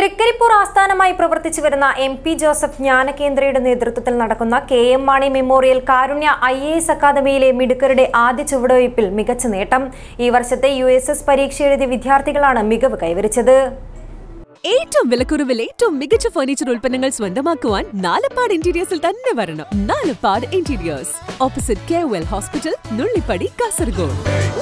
തൃക്കരിപ്പൂർ ആസ്ഥാനമായി പ്രവർത്തിച്ചു വരുന്ന എം പി ജോസഫ് ജ്ഞാനകേന്ദ്രയുടെ നേതൃത്വത്തിൽ നടക്കുന്ന K M Mani memorial Karunya I A S അക്കാദമിയിലെ മിടുക്കരുടെ ആദ്യ ചുവടുവയ്പിൽ മികച്ച നേട്ടം ഈ വർഷത്തെ യു എസ് എസ് പരീക്ഷ എഴുതിയ വിദ്യാർത്ഥികളാണ് മികവ് കൈവരിച്ചത് ഏറ്റവും വിലക്കുറവിൽ ഏറ്റവും മികച്ച ഫർണിച്ചർ ഉൽപ്പന്നങ്ങൾ സ്വന്തമാക്കുവാൻ നാലപ്പാട് ഇന്റീരിയേഴ്സിൽ തന്നെ വരണം Nalappad interiors opposite K well hospital Nullippady Kasaragod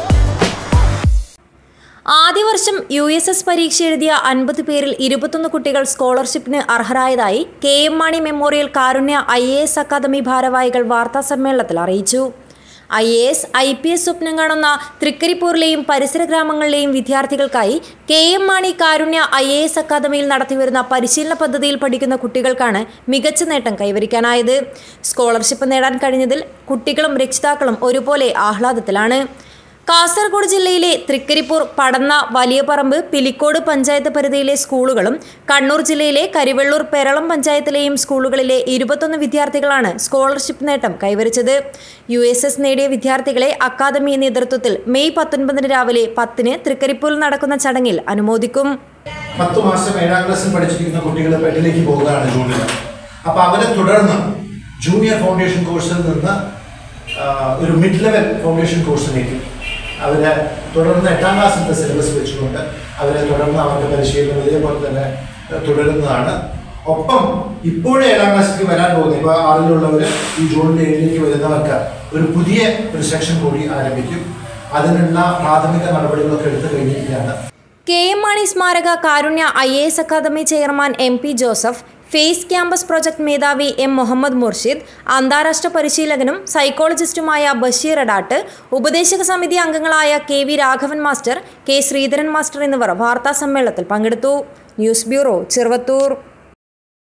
ആദ്യ വർഷം യു എസ് എസ് പരീക്ഷ എഴുതിയ അൻപത് പേരിൽ ഇരുപത്തൊന്ന് കുട്ടികൾ സ്കോളർഷിപ്പിന് അർഹരായതായി K M Mani memorial Karunya I A S academy ഭാരവാഹികൾ വാർത്താ സമ്മേളനത്തിൽ അറിയിച്ചു I A S I P S സ്വപ്നം കാണുന്ന തൃക്കരിപ്പൂരിലെയും പരിസര ഗ്രാമങ്ങളിലെയും വിദ്യാർത്ഥികൾക്കായി K M Mani Karunya I A S അക്കാദമിയിൽ നടത്തിവരുന്ന പരിശീലന പദ്ധതിയിൽ പഠിക്കുന്ന കുട്ടികൾക്കാണ് മികച്ച നേട്ടം കൈവരിക്കാനായത് സ്കോളർഷിപ്പ് നേടാൻ കഴിഞ്ഞതിൽ കുട്ടികളും രക്ഷിതാക്കളും ഒരുപോലെ ആഹ്ലാദത്തിലാണ് കാസർഗോഡ് ജില്ലയിലെ തൃക്കരിപ്പൂർ പടന്ന വലിയപറമ്പ് പിലിക്കോട് പഞ്ചായത്ത് പരിധിയിലെ സ്കൂളുകളും കണ്ണൂർ ജില്ലയിലെ കരിവെള്ളൂർ പെരളം പഞ്ചായത്തിലെയും സ്കൂളുകളിലെ ഇരുപത്തൊന്ന് വിദ്യാർത്ഥികളാണ് സ്കോളർഷിപ്പ് നേട്ടം കൈവരിച്ചത് യു എസ് എസ് നേടിയ വിദ്യാർത്ഥികളെ അക്കാദമി നേതൃത്വത്തിൽ മെയ് പത്തൊൻപതിന് രാവിലെ പത്തിന് തൃക്കരിപ്പൂരിൽ നടക്കുന്ന ചടങ്ങിൽ അനുമോദിക്കും പത്ത് മാസം ഏഴാം ക്ലാസ്സിൽ പഠിച്ചിരിക്കുന്ന കുട്ടികൾ പെട്ടിലേക്ക് പോകുകയാണ് ജൂണിൽ അപ്പോൾ അവരെ തുടർന്ന് ജൂനിയർ ഫൗണ്ടേഷൻ കോഴ്സിൽ നിന്ന് ആ, ഒരു മിഡ് ലെവൽ ഫൗണ്ടേഷൻ കോഴ്സിലേക്ക് അവരെ തുടർന്ന് എട്ടാം ക്ലാസ്സിലത്തെ സിലബസ് വെച്ചുകൊണ്ട് അവരെ തുടർന്ന് അവരുടെ പരിശീലനം ഇതേപോലെ തന്നെ ആ, തുടരുന്നതാണ് ഒപ്പം ഇപ്പോഴേ ഏഴാം ക്ലാസ്സിലേക്ക് വരാൻ പോകുന്ന ഇപ്പോൾ ആറിലുള്ളവർ ഈ ജൂണിൽ ഏഴിലേക്ക് വരുന്നവർക്ക് ഒരു പുതിയ ഒരു സെക്ഷൻ കൂടി ആരംഭിക്കും അതിനുള്ള പ്രാഥമിക നടപടികളൊക്കെ എടുത്തു കഴിഞ്ഞിരിക്കുകയാണ് കെ എം മാണി സ്മാരക Karunya I A S academy chairman M P Joseph face campus project മേധാവി എം മുഹമ്മദ് മുർഷിദ് അന്താരാഷ്ട്ര പരിശീലകനും സൈക്കോളജിസ്റ്റുമായ ബഷീർ അഡാട്ട് ഉപദേശക സമിതി അംഗങ്ങളായ K V Raghavan master K Sreedharan master എന്നിവർ വാർത്താ സമ്മേളനത്തിൽ പങ്കെടുത്തു ന്യൂസ് ബ്യൂറോ ചെറുവത്തൂർ